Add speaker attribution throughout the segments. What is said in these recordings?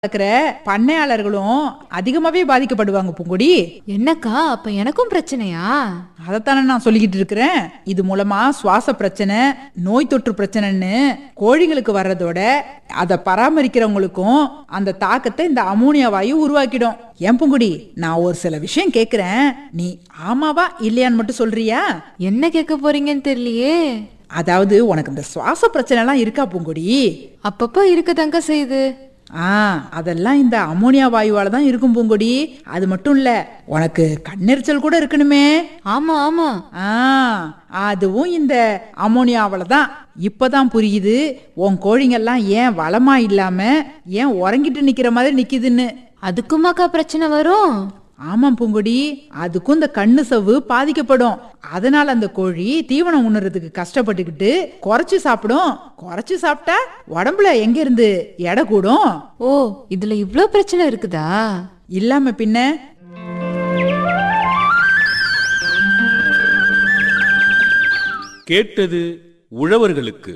Speaker 1: வளர்க்குற பண்ணையாளர்களும் அதிகமாவே பாதிக்கப்படுவாங்க பூங்கொடி
Speaker 2: என்னக்கா அப்ப எனக்கும் பிரச்சனையா
Speaker 1: அதைத்தானே நான் சொல்லிக்கிட்டு இருக்கிறேன் இது மூலமா சுவாச பிரச்சனை நோய் தொற்று பிரச்சனைன்னு கோழிங்களுக்கு வர்றதோட அதை பராமரிக்கிறவங்களுக்கும் அந்த தாக்கத்தை இந்த அமோனியா வாயு உருவாக்கிடும் ஏன் பூங்குடி நான் ஒரு சில விஷயம் கேக்குறேன் நீ ஆமாவா இல்லையான்னு மட்டும் சொல்றியா
Speaker 2: என்ன கேட்க போறீங்கன்னு தெரியலையே
Speaker 1: அதாவது உனக்கு இந்த சுவாச பிரச்சனை எல்லாம் இருக்கா பூங்குடி
Speaker 2: அப்பப்போ இருக்கதாங்க செய்யுது
Speaker 1: ஆ அதெல்லாம் இந்த அமோனியா வாயுவால தான் இருக்கும் பூங்கொடி அது மட்டும் இல்ல உனக்கு கண்ணெரிச்சல் கூட இருக்கணுமே
Speaker 2: ஆமா ஆமா
Speaker 1: ஆ அதுவும் இந்த அமோனியாவால தான் இப்பதான் புரியுது உன் கோழிங்கெல்லாம் ஏன் வளமா இல்லாம ஏன் உறங்கிட்டு நிக்கிற மாதிரி நிக்குதுன்னு
Speaker 2: அதுக்குமாக்கா பிரச்சனை வரும்
Speaker 1: ஆமாம் பூங்கொடி அதுக்கும் இந்த கண்ணு சவ்வு பாதிக்கப்படும் அதனால அந்த கோழி தீவனம் உண்ணுறதுக்கு கஷ்டப்பட்டுக்கிட்டு குறைச்சு சாப்பிடும் குறைச்சு சாப்பிட்டா உடம்புல எங்க இருந்து எடை கூடும்
Speaker 2: ஓ இதுல இவ்ளோ பிரச்சனை இருக்குதா
Speaker 1: இல்லாம பின்ன
Speaker 3: கேட்டது உழவர்களுக்கு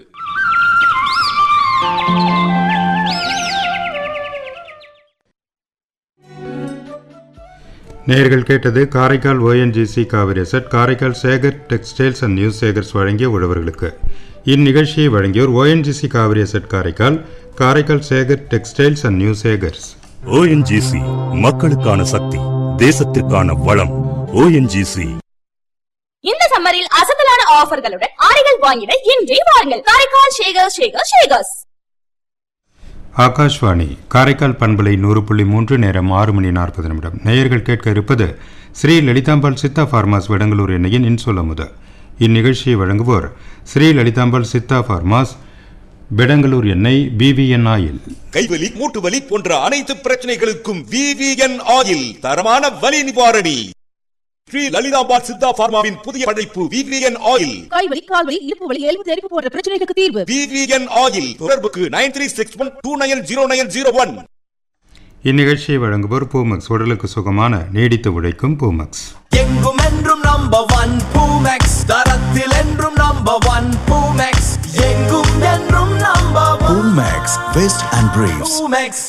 Speaker 4: நேயர்கள் கேட்டது Karaikal ONGC Cauvery set Karaikal Sekar textiles and news Sekars வழங்கிய உழவர்களுக்கு இந்நிகழ்ச்சியை வழங்கியோர் ONGC Cauvery set Karaikal Karaikal Sekar textiles and news Sekars
Speaker 5: ONGC மக்களுக்கான சக்தி தேசத்திற்கான வளம் ஓஎன்ஜிசி
Speaker 6: இந்த சம்மரில் அசத்தலான ஆஃபர்களுடன் ஆடைகள் வாங்கிட இன்றே வாருங்கள் காரைக்கால் ஷேகர் ஷேகர் ஷேகர்ஸ்
Speaker 4: ஆகாஷ்வாணி காரைக்கால் பண்பலை நூறு புள்ளி மூன்று நேரம் ஆறு மணி நாற்பது நிமிடம் நேயர்கள் கேட்க இருப்பது ஸ்ரீ லலிதாம்பாள் சித்தா ஃபார்மாஸ் விடங்களூர் எண்ணெயின் இன்சொல்லமுத இந்நிகழ்ச்சியை வழங்குவோர் ஸ்ரீ லலிதாம்பாள் சித்தா ஃபார்மாஸ் பெடங்களூர் எண்ணெய் பிவிஎன் ஆயில்
Speaker 7: கைவலி மூட்டு வலி போன்ற அனைத்து பிரச்சனைகளுக்கும் விவிஎன் ஆயில் தரமான வலி நிவாரணி ஸ்ரீ லலிதாபாத் சித்தா பார்மாவின் புதிய படைப்பு விவிஎன் ஆயில்
Speaker 6: கைவலி கால்வலி இடுப்பு வலி எலும்பு தெரிப்பு போன்ற பிரச்சனைகளுக்கு தீர்வு
Speaker 7: விவிஎன் ஆயில் தொடர்புக்கு nine three six one two nine zero nine zero one
Speaker 4: இந்நிகழ்ச்சியை வழங்குவோர் பூமக்ஸ் உடலுக்கு சுகமான நீடித்து உழைக்கும் பூமக்ஸ்
Speaker 8: எங்கும் என்றும் நம்பர் ஒன் பூமெக்ஸ் தரத்தில் என்றும் நம்பர் ஒன் பூமெக்ஸ் எங்கும் என்றும் number one
Speaker 9: Max, Vest and Briefs.
Speaker 8: Poomex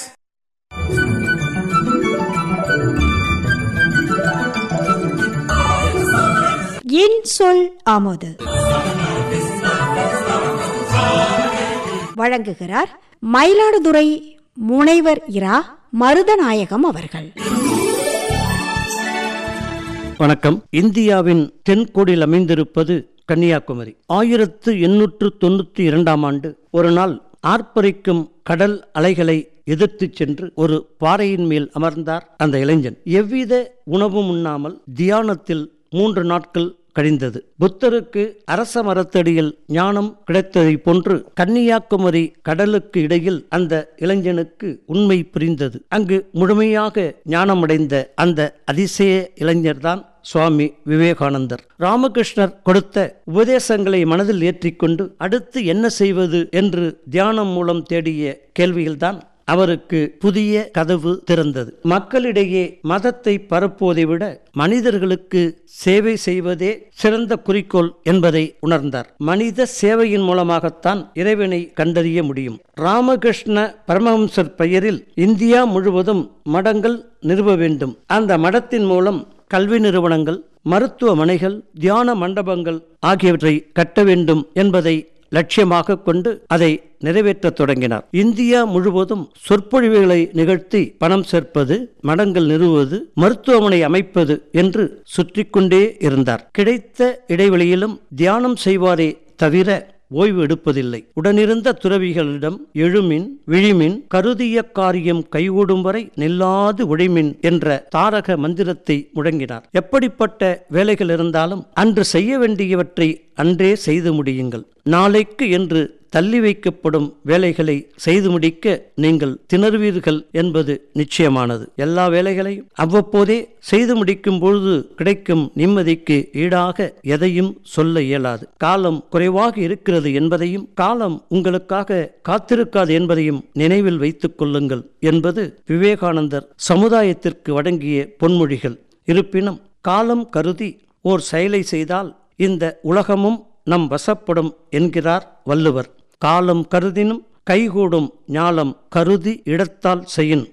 Speaker 10: என் சொல் ஆமோது வழங்குகிறார் மயிலாடுதுறை முனைவர் இரா மருதநாயகம் அவர்கள்
Speaker 11: வணக்கம் இந்தியாவின் தென்கோடியில் அமைந்திருப்பது கன்னியாகுமரி ஆயிரத்து எண்ணூற்று தொண்ணூற்றி இரண்டாம் ஆண்டு ஒரு நாள் ஆர்ப்பரிக்கும் கடல் அலைகளை எதிர்த்துச் சென்று ஒரு பாறையின் மேல் அமர்ந்தார் அந்த இளைஞன் எவ்வித உணவும் உண்ணாமல் தியானத்தில் மூன்று நாட்கள் கழிந்தது புத்தருக்கு அரச மரத்தடியில் ஞானம் கிடைத்ததைப் போன்று கன்னியாகுமரி கடலுக்கு இடையில் அந்த இளைஞனுக்கு உண்மை புரிந்தது அங்கு முழுமையாக ஞானமடைந்த அந்த அதிசய இளைஞர்தான் சுவாமி விவேகானந்தர் ராமகிருஷ்ணர் கொடுத்த உபதேசங்களை மனதில் ஏற்றிக்கொண்டு அடுத்து என்ன செய்வது என்று தியானம் மூலம் தேடிய கேள்வியில்தான் அவருக்கு புதிய கதவு திறந்தது மக்களிடையே மதத்தை பரப்புவதை விட மனிதர்களுக்கு சேவை செய்வதே சிறந்த குறிக்கோள் என்பதை உணர்ந்தார் மனித சேவையின் மூலமாகத்தான் இறைவனை கண்டறிய முடியும் ராமகிருஷ்ண பரமஹம்சர் பெயரில் இந்தியா முழுவதும் மடங்கள் நிறுவ வேண்டும் அந்த மடத்தின் மூலம் கல்வி நிறுவனங்கள் மருத்துவமனைகள் தியான மண்டபங்கள் ஆகியவற்றை கட்ட வேண்டும் என்பதை லட்சியமாக கொண்டு அதை நிறைவேற்றத் தொடங்கினார் இந்தியா முழுவதும் சொற்பொழிவுகளை நிகழ்த்தி பணம் சேர்ப்பது மடங்கள் நிறுவுவது மருத்துவமனை அமைப்பது என்று சுற்றிக்கொண்டே இருந்தார் கிடைத்த இடைவெளியிலும் தியானம் செய்வாரே தவிர ஓய்வு எடுப்பதில்லை உடனிருந்த துறவிகளிடம் எழுமின் விழிமின் கருதிய காரியம் கைகூடும் வரை நில்லாது உழைமின் என்ற தாரக மந்திரத்தை முழங்கினார் எப்படிப்பட்ட வேலைகள் இருந்தாலும் அன்று செய்ய வேண்டியவற்றை அன்றே செய்து முடியுங்கள் நாளைக்கு என்று தள்ளி வைக்கப்படும் வேலைகளை செய்து முடிக்க நீங்கள் திணறுவீர்கள் என்பது நிச்சயமானது எல்லா வேலைகளையும் அவ்வப்போதே செய்து முடிக்கும் பொழுது கிடைக்கும் நிம்மதிக்கு ஈடாக எதையும் சொல்ல இயலாது காலம் குறைவாக இருக்கிறது என்பதையும் காலம் உங்களுக்காக காத்திருக்காது என்பதையும் நினைவில் வைத்துக் கொள்ளுங்கள் என்பது விவேகானந்தர் சமுதாயத்திற்கு வழங்கிய பொன்மொழிகள் இருப்பினும் காலம் கருதி ஓர் செயலை செய்தால் இந்த உலகமும் நம் வசப்படும் என்கிறார் வள்ளுவர் காலம் கருதினும் கைகூடும் ஞாலம் கருதி இடத்தால் செய்யின்